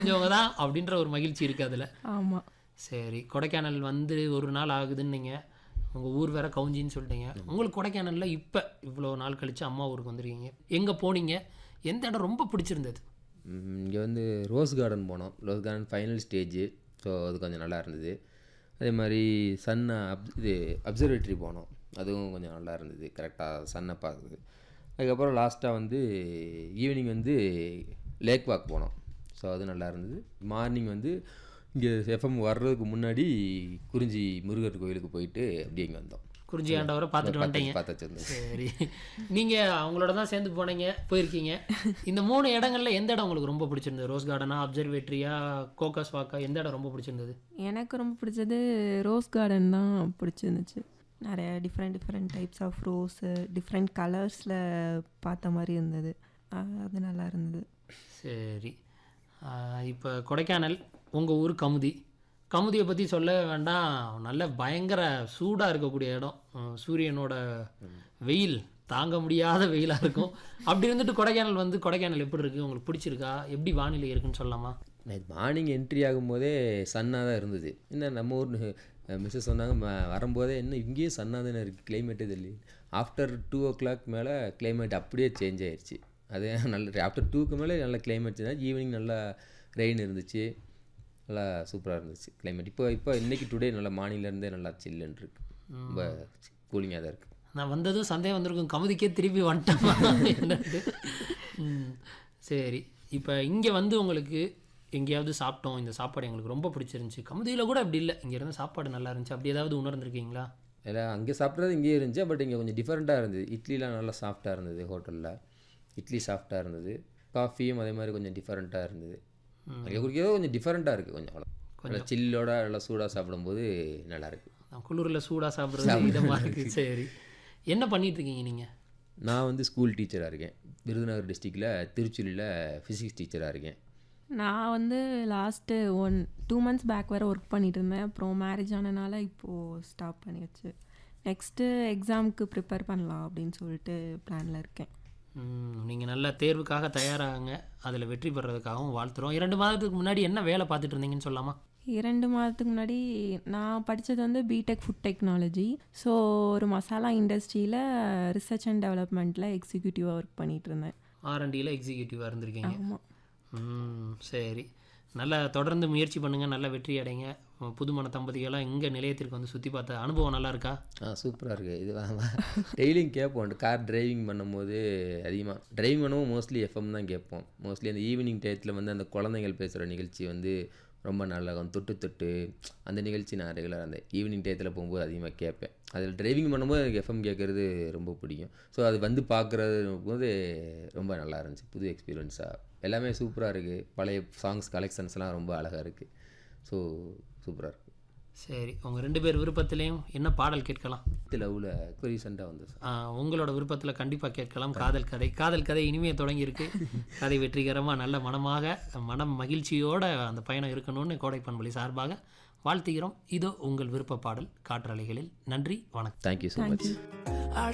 தெரிஞ்சவங்க தான் அப்படின்ற ஒரு மகிழ்ச்சி இருக்குது அதில் ஆமாம் சரி கொடைக்கானல் வந்து ஒரு நாள் ஆகுதுன்னீங்க உங்கள் ஊர் வேற கவுஞ்சின்னு சொல்லிட்டீங்க உங்களுக்கு கொடைக்கானலில் இப்போ இவ்வளோ நாள் கழிச்சு அம்மா ஊருக்கு வந்திருக்கீங்க எங்கே போனீங்க எந்த இடம் ரொம்ப பிடிச்சிருந்தது இங்கே வந்து ரோஸ் கார்டன் போனோம் rose garden final stage so அது கொஞ்சம் நல்லா இருந்தது அதே மாதிரி சன்னை அப் இது அப்சர்வேட்டரி போனோம் அதுவும் கொஞ்சம் நல்லா இருந்தது கரெக்டாக சன்னை பார்க்குது அதுக்கப்புறம் லாஸ்ட்டாக வந்து ஈவினிங் வந்து லேக் வாக் போனோம் ஸோ அது நல்லா இருந்தது மார்னிங் வந்து இங்கே எஃப்எம் வர்றதுக்கு முன்னாடி குறிஞ்சி முருகர் கோயிலுக்கு போயிட்டு அப்படியே இங்கே வந்தோம் குறிஞ்சி ஆண்டவரை பார்த்துட்டு வந்துட்டீங்க பார்த்து வச்சிருந்தோம் சரி நீங்கள் அவங்களோட தான் சேர்ந்து போனீங்க போயிருக்கீங்க இந்த மூணு இடங்கள்ல எந்த இடம் உங்களுக்கு ரொம்ப பிடிச்சிருந்தது ரோஸ் கார்டனா அப்சர்வேட்டரியா கோக்கஸ் வாக்கா எந்த இடம் ரொம்ப பிடிச்சிருந்தது எனக்கு ரொம்ப பிடிச்சது ரோஸ் கார்டன் தான் பிடிச்சிருந்துச்சு நிறைய different different types of rose different கலர்ஸில் பார்த்த மாதிரி இருந்தது அஹ் அது நல்லா இருந்தது சரி இப்போ கொடைக்கானல் உங்கள் ஊர் கமுதி கமுதியை பற்றி சொல்ல வேண்டாம் நல்ல பயங்கர சூடாக இருக்கக்கூடிய இடம் அஹ் சூரியனோட வெயில் தாங்க முடியாத வெயிலாக இருக்கும் அப்படி இருந்துட்டு கொடைக்கானல் வந்து கொடைக்கானல் எப்படி இருக்குது உங்களுக்கு பிடிச்சிருக்கா எப்படி வானிலை இருக்குன்னு சொல்லலாமா நைட் மார்னிங் என்ட்ரி ஆகும்போதே சன்னாக தான் இருந்தது என்ன நம்ம ஊர் மிஸ்ஸஸ் சொன்னாங்க ம- வரும்போதே என்ன இங்கேயும் சன்னாக தானே இருக்குது கிளைமேட்டே தெரியல ஆஃப்டர் டூ ஓ கிளாக் மேலே கிளைமேட் அப்படியே சேஞ்ச் ஆயிடுச்சு அதே நல்ல ஆஃப்டர் டூக்கு மேலே நல்ல கிளைமேட் சேஞ்ச் ஈவினிங் நல்லா ரெயின் இருந்துச்சு நல்லா சூப்பராக இருந்துச்சு கிளைமேட் இப்போ இப்போ இன்றைக்கி டுடே நல்லா மார்னிங்லேருந்தே நல்லா சில்லுன்னு இருக்கு ரொம்ப கூலிங்காக தான் இருக்குது நான் வந்ததும் சந்தேகம் வந்திருக்கும் கமுதிக்கே திருப்பி வந்துட்டோமா என்னது ம், சரி இப்போ இங்கே வந்து உங்களுக்கு எங்கேயாவது சாப்பிட்டோம் இந்த சாப்பாடு எங்களுக்கு ரொம்ப பிடிச்சிருந்துச்சி கமுதியில் கூட அப்படி இல்லை இங்கே இருந்த சாப்பாடு நல்லா இருந்துச்சு அப்படி ஏதாவது உணர்ந்திருக்கீங்களா எல்லாம் அங்கே சாப்பிட்றது இங்கேயே இருந்துச்சு பட் இங்கே கொஞ்சம் டிஃப்ரெண்ட்டாக இருந்தது இட்லிலாம் நல்லா சாஃப்டாக இருந்தது ஹோட்டலில் இட்லி சாஃப்டாக இருந்தது காஃபியும் அதே மாதிரி கொஞ்சம் டிஃப்ரெண்ட்டாக இருந்தது அங்கே குடிக்கிறதோ கொஞ்சம் டிஃப்ரெண்ட்டாக இருக்குது கொஞ்சம் அவ்வளோ நல்லா சில்லோட நல்லா சூடாக சாப்பிடும்போது நல்லா இருக்கு குளிரில் சூடாக சாப்பிட்றது இதமாக இருக்குது சரி என்ன பண்ணிட்டு இருக்கீங்க நீங்கள் நான் வந்து ஸ்கூல் டீச்சராக இருக்கேன் விருதுநகர் டிஸ்ட்ரிக்டில் திருச்சுலியில் ஃபிசிக்ஸ் டீச்சராக இருக்கேன் நான் வந்து last one two months back வேறு ஒர்க் பண்ணிட்டு இருந்தேன் அப்புறம் மேரேஜ் ஆனனால இப்போது ஸ்டாப் பண்ணியாச்சு நெக்ஸ்ட்டு எக்ஸாமுக்கு ப்ரிப்பேர் பண்ணலாம் அப்படின்னு சொல்லிட்டு பிளானில் இருக்கேன் நீங்கள் நல்ல தேர்வுக்காக தயாராகுங்க அதில் வெற்றி பெறதுக்காகவும் வாழ்த்துறோம் இரண்டு மாதத்துக்கு முன்னாடி என்ன வேலை பார்த்துட்டு இருந்தீங்கன்னு சொல்லலாமா இரண்டு மாதத்துக்கு முன்னாடி நான் படித்தது வந்து பிடெக் ஃபுட் டெக்னாலஜி ஸோ ஒரு மசாலா இண்டஸ்ட்ரியில் ரிசர்ச் அண்ட் டெவலப்மெண்ட்டில் எக்ஸிக்யூட்டிவாக ஒர்க் பண்ணிட்டு இருந்தேன் ஆர்என்டியில் எக்ஸிக்யூட்டிவாக இருந்திருக்கீங்க ஆமாம் ம் சரி நல்லா தொடர்ந்து முயற்சி பண்ணுங்கள் நல்ல வெற்றி அடைங்க உம், புதுமண தம்பதிகளாக இங்கே நிலையத்திற்கு வந்து சுற்றி பார்த்த அனுபவம் நல்லா இருக்கா ஆ சூப்பராக இருக்குது இது டெய்லியும் கேட்போம் கார் டிரைவிங் பண்ணும்போது அதிகமாக டிரைவிங் பண்ணும்போது மோஸ்ட்லி எஃப்எம் தான் கேட்போம் மோஸ்ட்லி அந்த ஈவினிங் டயத்தில் வந்து அந்த குழந்தைகள் பேசுகிற நிகழ்ச்சி வந்து ரொம்ப நல்லா இருக்கும் தொட்டு தொட்டு அந்த நிகழ்ச்சி நான் ரெகுலராக அந்த ஈவினிங் டயத்தில் போகும்போது அதிகமாக கேட்பேன் அதில் டிரைவிங் பண்ணும்போது எனக்கு எஃப்எம் கேட்குறது ரொம்ப பிடிக்கும் ஸோ அது வந்து பார்க்குறது போது ரொம்ப நல்லா இருந்துச்சு புது எக்ஸ்பீரியன்ஸாக எல்லாமே சூப்பராக இருக்குது பழைய சாங்ஸ் கலெக்ஷன்ஸ்லாம் ரொம்ப அழகாக இருக்குது ஸோ சூப்பராக இருக்குது சரி உங்கள் ரெண்டு பேர் விருப்பத்திலையும் என்ன பாடல் கேட்கலாம் லவ்வில் ரீசெண்டாக வந்து ஆ, உங்களோட விருப்பத்தில் கண்டிப்பாக கேட்கலாம் காதல் கதை காதல் கதை இனிமே தொடங்கியிருக்கு கதை வெற்றிகரமாக நல்ல மனமாக மனம் மகிழ்ச்சியோட அந்த பயணம் இருக்கணும்னு கோடை பண்பொழி சார்பாக வாழ்த்துகிறோம் இதோ உங்கள் விருப்ப பாடல் காற்றலைகளில் நன்றி வணக்கம் தேங்க்யூ ஸோ மச் தேங்க்யூ